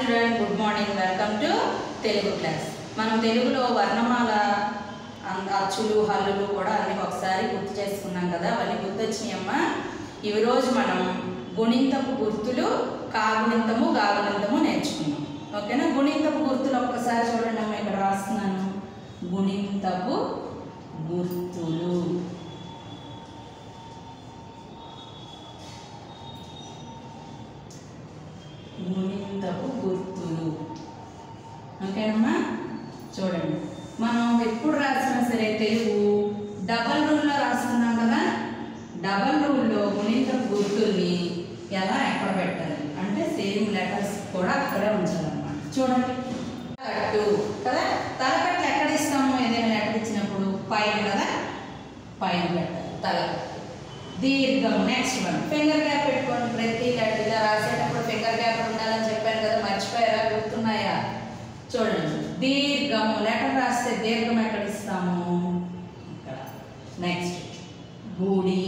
Children good morning welcome to Telugu class మనం తెలుగులో వర్ణమాల అం- అచ్చులు హల్లులు కూడా అన్ని ఒకసారి గుర్తు చేసుకున్నాం కదా అవన్నీ గుర్తొచ్చినాయమ్మా ఈ రోజు మనం గుణింతపు గుర్తులు కాగుణింతము గాగుణింతము నేర్చుకున్నాం ఓకేనా గుణింతపు గుర్తులు ఒక్కసారి చూడండి అమ్మా ఇక్కడ రాస్తున్నాను గుణింతపు గుర్తులు గుణింతపు గుర్తులు ఓకేనమ్మా చూడండి మనం ఎప్పుడు రాసినా సరే తెలుగు డబల్ రూల్లో రాస్తున్నాం కదా డబల్ రూల్లో గుణింతపు గుర్తుల్ని ఎలా ఎక్కడ పెట్టాలి అంటే సేమ్ లెటర్స్ కూడా అక్కడే ఉంచాలన్నమాట చూడండి కట్టు కదా తలకట్టు ఎక్కడ ఇస్తాము ఏదైనా లెటర్ ఇచ్చినప్పుడు పైన కదా పైన పెట్టాలి తల దీర్ఘం నెక్స్ట్ వన్ ఫింగర్ గ్యాప్ పెట్టుకోండి ప్రతి లెటర్ ఇలా రాసేటప్పుడు ఫింగర్ గ్యాప్ ఉండాలని చెప్పాను కదా మర్చిపోయారా గుర్తున్నాయా చూడండి దీర్ఘం లెటర్ రాస్తే దీర్ఘం ఎక్కడ ఇస్తాము ఇక్కడ నెక్స్ట్ గుడి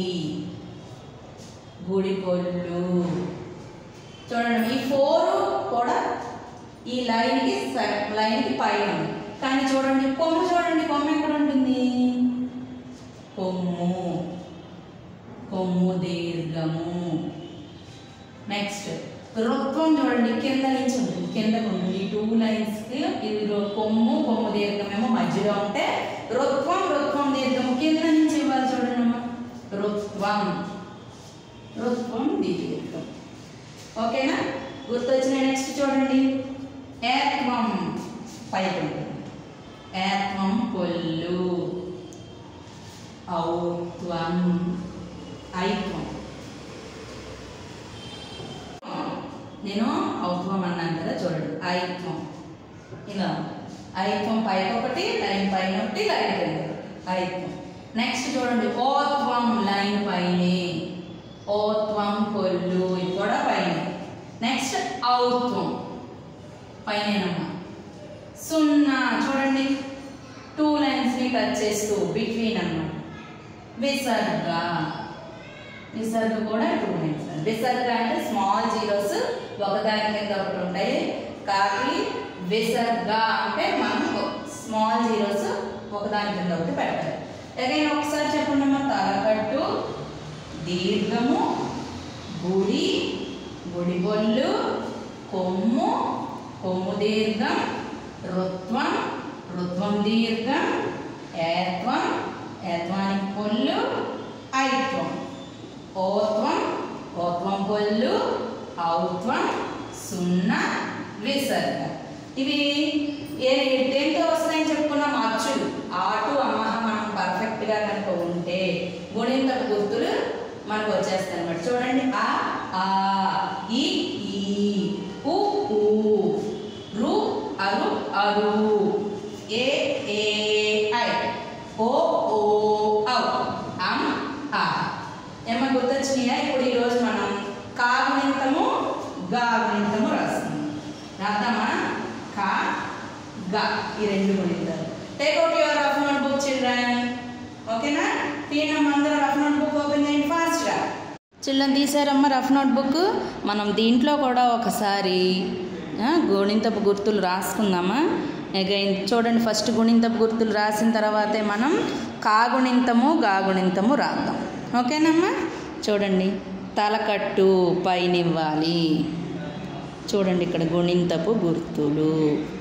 గుడి పొల్లు చూడండి ఈ ఫోర్ కూడా ఈ లైన్కి స- లైన్కి పైన ఉంది కానీ చూడండి కొమ్ము చూడండి కొమ్ము ఎక్కడ ఉంటుంది కొమ్ము కొమ్ము దీర్ఘము నెక్స్ట్ రుత్వం చూడండి కింద నుంచి ఉంటుంది కిందకు ఉంటుంది ఈ టూ లైన్స్కి ఇది రొ- కొమ్ము కొమ్ము దీర్ఘమేమో మధ్యలో ఉంటే రుత్వం రుత్వం దీర్ఘము కింద నుంచి ఇవ్వాలి చూడండి అమ్మా రుత్వం రుత్వం దీర్ఘం ఓకేనా గుర్తొచ్చిన నెక్స్ట్ చూడండి ఏత్వం పైకి ఉంటుంది ఏత్వం పొల్లు ఔత్వం ఐత్వం నేను ఔత్వం అన్నాను కదా చూడండి ఐత్వం ఇలా ఐత్వం పైకి ఒకటి లైన్ పైన ఒకటి లైన్ కింద ఒకటి. ఐత్వం నెక్స్ట్ చూడండి ఓత్వం లైన్ పైనే ఓత్వం పొల్లు ఇది కూడా పైన నెక్స్ట్ ఔత్వం పైనేనమ్మా సున్నా చూడండి టూ లైన్స్ని టచ్ చేస్తూ బిట్వీన్ అన్నమాట విసర్గ విసర్గ కూడా టూ లైన్స్ విసర్గ అంటే స్మాల్ జీరోస్ ఒకదాని కింద ఒకటి ఉంటాయి కానీ విసర్గ అంటే మనం స్మాల్ జీరోస్ ఒకదాని కింద ఒకటి పెట్టాలి అగైన్ ఒకసారి చెప్పండి అమ్మా తలకట్టు దీర్ఘము గుడి గుడి బొల్లు కొమ్ము కొమ్ము దీర్ఘం రుత్వం రుత్వం దీర్ఘం ఏత్వం ఏత్వానికి పొల్లు ఐత్వం ఓత్వం ఓత్వం పొల్లు ఔత్వం సున్నా విసర్గ ఇవి ఏ దేంతో వస్తాయని చెప్పుకున్నాం అచ్చులు ఆటు అమ్మహ మనం పర్ఫెక్ట్గా కనుక ఉంటే గుణింత గుర్తులు మనకు వచ్చేస్తాయి అనమాట చూడండి ఆ ఆ ఈ ఈ ఉ ఊ రు అరు అరు ఏ ఏ ఐ ఓ ఓ ఔ అం ఆ ఏమో గుర్తొచ్చినాయా ఇప్పుడు ఈరోజు మనం కాగుణింతము గాగుణింతము రాస్తున్నాం రాద్దామా కా గా ఈ రెండు గుణింతాలు take out your rough note book children ఓకేనా తీయడం అందరూ రఫ్ నోట్ బుక్ ఓపెన్ చేయండి ఫాస్ట్గా చిల్డ్రన్ తీసారమ్మ రఫ్ నోట్ బుక్ మనం దీంట్లో కూడా ఒకసారి ఆ, గుణింతపు గుర్తులు రాసుకుందామా అగైన్ చూడండి ఫస్ట్ గుణింతపు గుర్తులు రాసిన తర్వాతే మనం కాగుణింతము గాగుణింతము రాద్దాం ఓకేనమ్మా చూడండి తలకట్టు పైనివ్వాలి చూడండి ఇక్కడ గుణింతపు గుర్తులు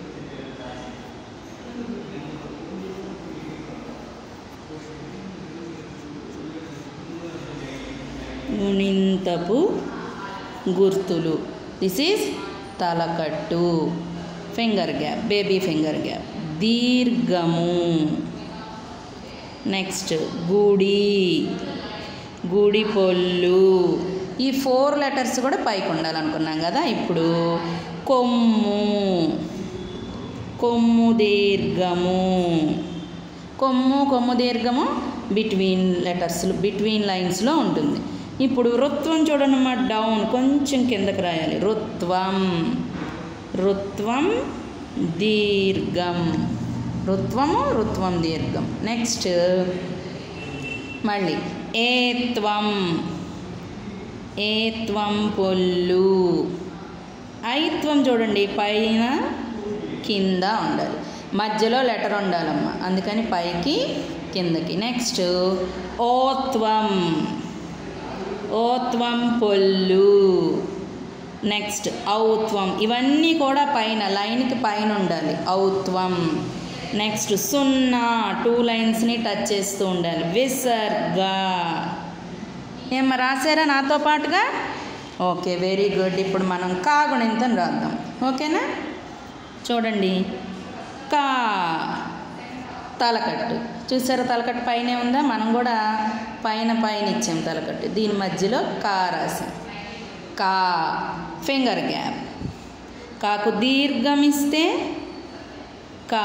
గుణింతపు గుర్తులు దిస్ ఈజ్ తలకట్టు finger gap baby finger gap దీర్ఘము నెక్స్ట్ గుడి గుడి పొల్లు ఈ ఫోర్ లెటర్స్ కూడా పైకి ఉండాలనుకున్నాం కదా ఇప్పుడు కొమ్ము కొమ్ము దీర్ఘము కొమ్ము కొమ్ము దీర్ఘము బిట్వీన్ లెటర్స్ బిట్వీన్ లైన్స్లో ఉంటుంది ఇప్పుడు రుత్వం చూడనమ్మా డౌన్ కొంచెం కిందకి రాయాలి రుత్వం రుత్వం దీర్ఘం రుత్వము రుత్వం దీర్ఘం నెక్స్ట్ మళ్ళీ ఏత్వం ఏత్వం పొల్లు ఐత్వం చూడండి పైన కింద ఉండాలి మధ్యలో లెటర్ ఉండాలమ్మా అందుకని పైకి కిందకి నెక్స్ట్ ఓత్వం ఓత్వం పొల్లు నెక్స్ట్ ఔత్వం ఇవన్నీ కూడా పైన లైన్కి పైన ఉండాలి ఔత్వం నెక్స్ట్ సున్నా టూ లైన్స్ని టచ్ చేస్తూ ఉండాలి విసర్గ ఏమ్మా రాశారా నాతో పాటుగా ఓకే వెరీ గుడ్ ఇప్పుడు మనం కాగుణింతం రాద్దాం ఓకేనా చూడండి కా తలకట్టు చూసారా తలకట్టు పైనే ఉందా మనం కూడా పైన పైన ఇచ్చాం తలకట్టు దీని మధ్యలో కా రాసాం కా ఫింగర్ గ్యాప్ కాకు దీర్ఘం ఇస్తే కా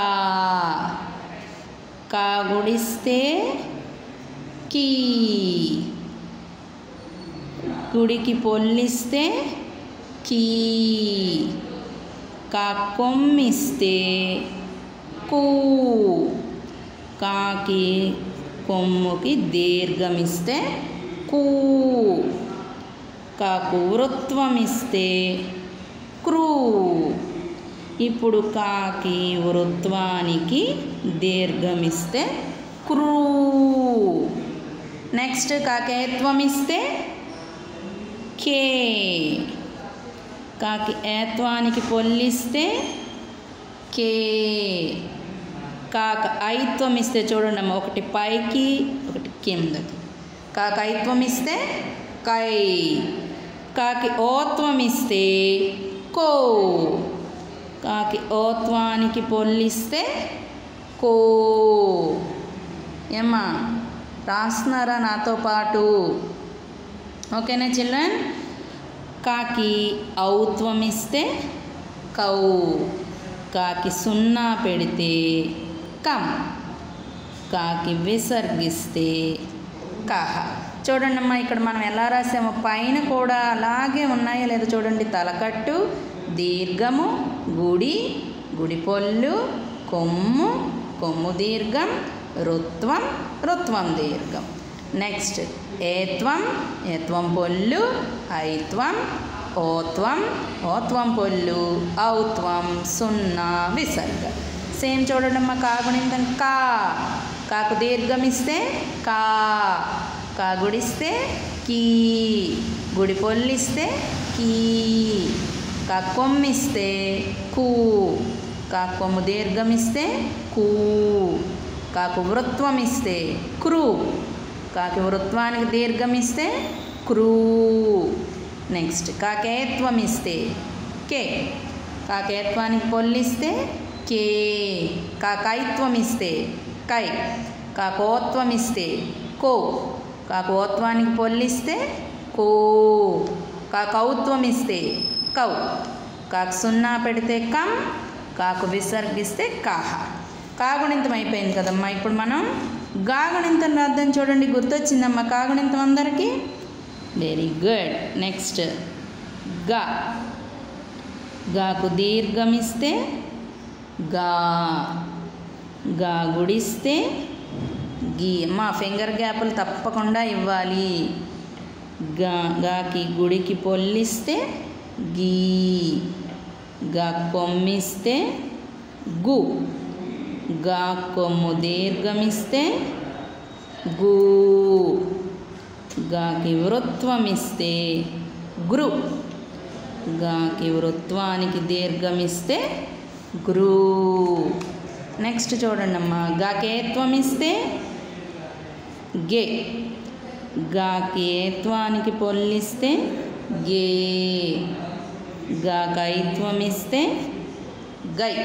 కా గుడిస్తే కీ గుడికి పొల్లిస్తే కీ కా కొమ్మిస్తే కూ కాకి కొమ్ముకి దీర్ఘమిస్తే కూ కాకు వృత్వం ఇస్తే క్రూ ఇప్పుడు కాకి వృత్వానికి దీర్ఘమిస్తే క్రూ నెక్స్ట్ కాకేత్వం ఇస్తే కే కాకి ఏత్వానికి పొల్లిస్తే కే కాక ఐత్వం ఇస్తే చూడండి అమ్మ ఒకటి పైకి ఒకటి కిందకి కాక ఐత్వం ఇస్తే కై కాకి ఓత్వం ఇస్తే కో కాకి ఓత్వానికి పొల్లిస్తే కో ఏమ్మా రాస్తున్నారా నాతో పాటు ఓకేనా చిల్డ్రన్ కాకి ఔత్వం ఇస్తే కౌ కాకి సున్నా పెడితే కం కాకి విసర్గిస్తే కహ చూడండి అమ్మా ఇక్కడ మనం ఎలా రాసామో పైన కూడా అలాగే ఉన్నాయో లేదో చూడండి తలకట్టు దీర్ఘము గుడి గుడి పొల్లు కొమ్ము కొమ్ము దీర్ఘం రుత్వం రుత్వం దీర్ఘం నెక్స్ట్ ఏత్వం ఏత్వం పొల్లు ఐత్వం ఓత్వం ఓత్వం పొల్లు ఔత్వం సున్నా విసర్గ సేమ్ చూడండి అమ్మ కాగుణింతం కా కాకు దీర్ఘమిస్తే కా కా గుడిస్తే కీ గుడి పొల్లిస్తే కీ కా కొమ్మిస్తే కూ కా కొమ్ము దీర్ఘమిస్తే కూ కాకు వృత్వం ఇస్తే క్రూ కాకి వృత్వానికి దీర్ఘం ఇస్తే క్రూ నెక్స్ట్ కాకేత్వం ఇస్తే కే కాకేత్వానికి పొల్లిస్తే కే కాకైత్వం ఇస్తే కై కాకోత్వం ఇస్తే కో కాకోత్వానికి పొల్లిస్తే కో కాకౌత్వం ఇస్తే కౌ కాకు సున్నా పెడితే కం కాకు విసర్గిస్తే కాహ కాగుణింతం అయిపోయింది కదమ్మా ఇప్పుడు మనం గాగుణింతం రాద్దాం చూడండి గుర్తొచ్చిందమ్మా కాగుణింతం అందరికీ వెరీ గుడ్ నెక్స్ట్ గా గాకు దీర్ఘమిస్తే గా గా గుడిస్తే గీ మా ఫింగర్ గ్యాపులు తప్పకుండా ఇవ్వాలి గా గాకి గుడికి పొల్లిస్తే గీ గా కొమ్మిస్తే గు గా కొమ్ము దీర్ఘమిస్తే గు గాకి వృత్వమిస్తే గృ గాకి వృత్వానికి దీర్ఘమిస్తే గ్రూ నెక్స్ట్ చూడండి అమ్మా గాకి ఏత్వం ఇస్తే గే గాకి ఏత్వానికి పొల్లిస్తే గే గాకైత్వం ఇస్తే గై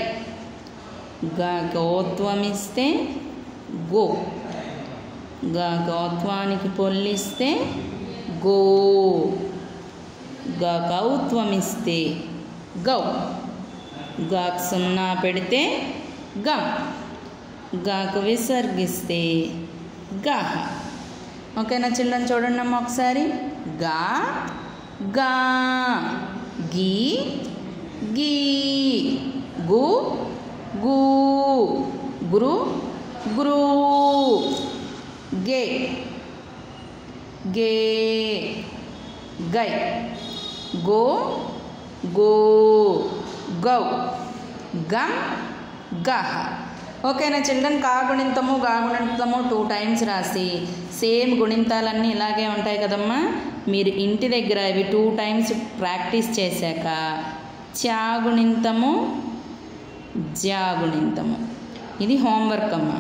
గాకోత్వం ఇస్తే గో గాకోత్వానికి పొల్లిస్తే గో గాకౌత్వం ఇస్తే గౌ గాకు సున్నా పెడితే గం గాకు విసర్గిస్తే గాహ ఓకేనా చిల్డ్రన్ చూడండి అమ్మ ఒకసారి గా గా గీ గీ గు గు గురు గురు గే గే గై గో గో గౌ గం గహ ఓకేనా చిల్డ్రన్ కా గుణింతము గా గుణింతము టూ టైమ్స్ రాసి సేమ్ గుణింతాలన్నీ ఇలాగే ఉంటాయి కదమ్మా మీరు ఇంటి దగ్గర ఇవి టూ టైమ్స్ ప్రాక్టీస్ చేశాక చా గుణింతము జా గుణింతము ఇది హోంవర్క్ అమ్మ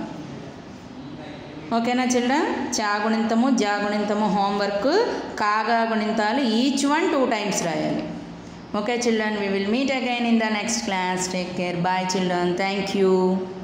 ఓకేనా చిల్డ్రన్ చా గుణింతము జా గుణింతము హోంవర్క్ కాగా గుణింతాలు ఈచ్ వన్ టూ టైమ్స్ రాయాలి okay children we will meet again in the next class. Take care. Bye children. Thank you.